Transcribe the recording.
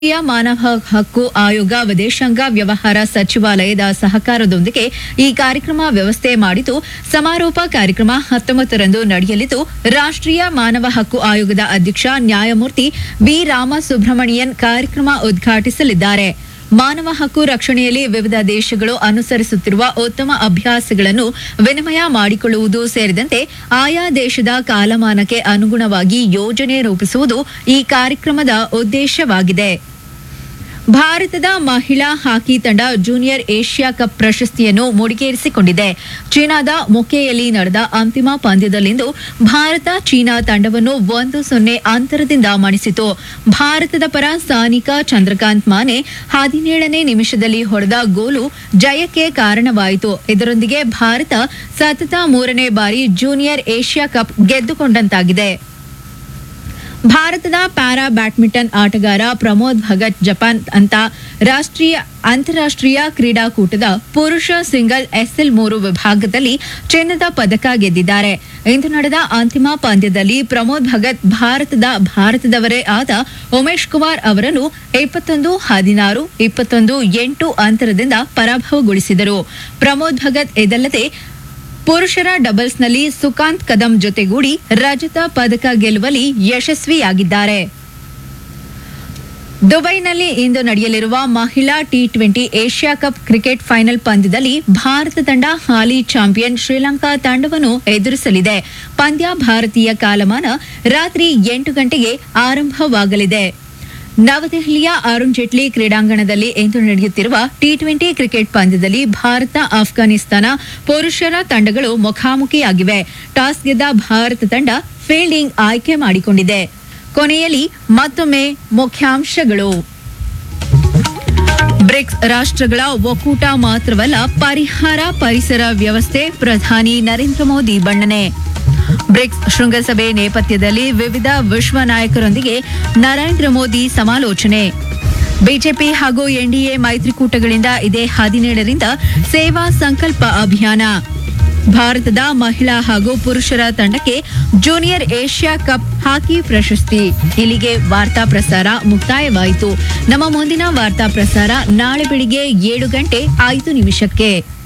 ರಾಷ್ಟ್ರೀಯ ಮಾನವ ಹಕ್ಕು ಆಯೋಗ ವಿದೇಶಾಂಗ ವ್ಯವಹಾರ ಸಚಿವಾಲಯದ ಸಹಕಾರದೊಂದಿಗೆ ಈ ಕಾರ್ಯಕ್ರಮ ವ್ಯವಸ್ಥೆ ಮಾಡಿದ್ದು ಸಮಾರೋಪ ಕಾರ್ಯಕ್ರಮ ಹತ್ತೊಂಬತ್ತರಂದು ನಡೆಯಲಿದ್ದು ರಾಷ್ಟ್ರೀಯ ಮಾನವ ಹಕ್ಕು ಆಯೋಗದ ಅಧ್ಯಕ್ಷ ನ್ಯಾಯಮೂರ್ತಿ ಬಿ ರಾಮಸುಬ್ರಹ್ಮಣಿಯನ್ ಕಾರ್ಯಕ್ರಮ ಉದ್ಘಾಟಿಸಲಿದ್ದಾರೆ ಮಾನವ ಹಕ್ಕು ರಕ್ಷಣೆಯಲ್ಲಿ ವಿವಿಧ ದೇಶಗಳು ಅನುಸರಿಸುತ್ತಿರುವ ಉತ್ತಮ ಅಭ್ಯಾಸಗಳನ್ನು ವಿನಿಮಯ ಮಾಡಿಕೊಳ್ಳುವುದು ಸೇರಿದಂತೆ ಆಯಾ ದೇಶದ ಕಾಲಮಾನಕ್ಕೆ ಅನುಗುಣವಾಗಿ ಯೋಜನೆ ರೂಪಿಸುವುದು ಈ ಕಾರ್ಯಕ್ರಮದ ಉದ್ದೇಶವಾಗಿದೆ ಭಾರತದ ಮಹಿಳಾ ಹಾಕಿ ತಂಡ ಜೂನಿಯರ್ ಏಷ್ಯಾ ಕಪ್ ಪ್ರಶಸ್ತಿಯನ್ನು ಮುಡಿಗೇರಿಸಿಕೊಂಡಿದೆ ಚೀನಾದ ಮೊಕೆಯಲ್ಲಿ ನಡೆದ ಅಂತಿಮ ಪಂದ್ಯದಲ್ಲಿಂದು ಭಾರತ ಚೀನಾ ತಂಡವನ್ನು ಒಂದು ಸೊನ್ನೆ ಅಂತರದಿಂದ ಮಣಿಸಿತು ಭಾರತದ ಪರ ಸಾನಿಕಾ ಚಂದ್ರಕಾಂತ್ ಮಾನೆ ಹದಿನೇಳನೇ ನಿಮಿಷದಲ್ಲಿ ಹೊಡೆದ ಗೋಲು ಜಯಕ್ಕೆ ಕಾರಣವಾಯಿತು ಇದರೊಂದಿಗೆ ಭಾರತ ಸತತ ಮೂರನೇ ಬಾರಿ ಜೂನಿಯರ್ ಏಷ್ಯಾ ಕಪ್ ಗೆದ್ದುಕೊಂಡಂತಾಗಿದೆ ಭಾರತದ ಪ್ಯಾರಾ ಬ್ಯಾಡ್ಮಿಂಟನ್ ಆಟಗಾರ ಪ್ರಮೋದ್ ಭಗತ್ ಜಪಾನ್ ಅಂತ ರಾಷ್ಟ್ರೀಯ ಅಂತಾರಾಷ್ಟ್ರೀಯ ಕ್ರೀಡಾಕೂಟದ ಪುರುಷ ಸಿಂಗಲ್ ಎಸ್ಎಲ್ ಮೂರು ವಿಭಾಗದಲ್ಲಿ ಚಿನ್ನದ ಪದಕ ಗೆದ್ದಿದ್ದಾರೆ ಇಂದು ನಡೆದ ಅಂತಿಮ ಪಂದ್ಯದಲ್ಲಿ ಪ್ರಮೋದ್ ಭಗತ್ ಭಾರತದ ಭಾರತದವರೇ ಆದ ಉಮೇಶ್ ಕುಮಾರ್ ಅವರನ್ನು ಇಪ್ಪತ್ತೊಂದು ಹದಿನಾರು ಇಪ್ಪತ್ತೊಂದು ಎಂಟು ಅಂತರದಿಂದ ಪರಾಭವಗೊಳಿಸಿದರು ಪ್ರಮೋದ್ ಭಗತ್ ಇದಲ್ಲದೆ ಪುರುಷರ ಡಬಲ್ಸ್ನಲ್ಲಿ ಸುಕಾಂತ್ ಕದಂ ಜೊತೆಗೂಡಿ ರಜತ ಪದಕ ಗೆಲ್ಲುವಲ್ಲಿ ಯಶಸ್ವಿಯಾಗಿದ್ದಾರೆ ದುಬೈನಲ್ಲಿ ಇಂದು ನಡೆಯಲಿರುವ ಮಹಿಳಾ T twenty Asia cup cricket final ಪಂದ್ಯದಲ್ಲಿ ಭಾರತ ತಂಡ ಹಾಲಿ ಚಾಂಪಿಯನ್ ಶ್ರೀಲಂಕಾ ತಂಡವನ್ನು ಎದುರಿಸಲಿದೆ ಪಂದ್ಯ ಭಾರತೀಯ ಕಾಲಮಾನ ರಾತ್ರಿ ಎಂಟು ಗಂಟೆಗೆ ಆರಂಭವಾಗಲಿದೆ ನವದೆಹಲಿಯ ಅರುಣ್ ಜೇಟ್ಲಿ ಕ್ರೀಡಾಂಗಣದಲ್ಲಿ ಇಂದು ನಡೆಯುತ್ತಿರುವ ಟಿ ಟ್ವೆಂಟಿ ಕ್ರಿಕೆಟ್ ಪಂದ್ಯದಲ್ಲಿ ಭಾರತ ಆಫ್ಘಾನಿಸ್ತಾನ ಪುರುಷರ ತಂಡಗಳು ಮುಖಾಮುಖಿಯಾಗಿವೆ ಟಾಸ್ ಗೆದ್ದ ಭಾರತ ತಂಡ ಫೀಲ್ಡಿಂಗ್ ಆಯ್ಕೆ ಮಾಡಿಕೊಂಡಿದೆ ಕೊನೆಯಲ್ಲಿ ಮತ್ತೊಮ್ಮೆ ಮುಖ್ಯಾಂಶಗಳು ಬ್ರಿಕ್ಸ್ ರಾಷ್ಟ್ರಗಳ ಒಕ್ಕೂಟ ಮಾತ್ರವಲ್ಲ ಪರಿಹಾರ ಪರಿಸರ ವ್ಯವಸ್ಥೆ ಪ್ರಧಾನಿ ನರೇಂದ್ರ ಮೋದಿ ಬಣ್ಣನೆ ಬ್ರಿಕ್ಸ್ ಶೃಂಗಸಭೆ ನೇಪಥ್ಯದಲ್ಲಿ ವಿವಿಧ ವಿಶ್ವ ನಾಯಕರೊಂದಿಗೆ ನರೇಂದ್ರ ಮೋದಿ ಸಮಾಲೋಚನೆ ಬಿಜೆಪಿ ಹಾಗೂ ಎನ್ಡಿಎ ಮೈತ್ರಿಕೂಟಗಳಿಂದ ಇದೇ ಹದಿನೇಳರಿಂದ ಸೇವಾ ಸಂಕಲ್ಪ ಅಭಿಯಾನ ಭಾರತದ ಮಹಿಳಾ ಹಾಗೂ ಪುರುಷರ ತಂಡಕ್ಕೆ ಜೂನಿಯರ್ ಏಷ್ಯಾ ಕಪ್ ಹಾಕಿ ಪ್ರಶಸ್ತಿ ಇಲ್ಲಿಗೆ ವಾರ್ತಾ ಪ್ರಸಾರ ಮುಕ್ತಾಯವಾಯಿತು ನಮ್ಮ ಮುಂದಿನ ವಾರ್ತಾ ಪ್ರಸಾರ ನಾಳೆ ಬೆಳಿಗ್ಗೆ ಏಳು ಗಂಟೆ ಐದು ನಿಮಿಷಕ್ಕೆ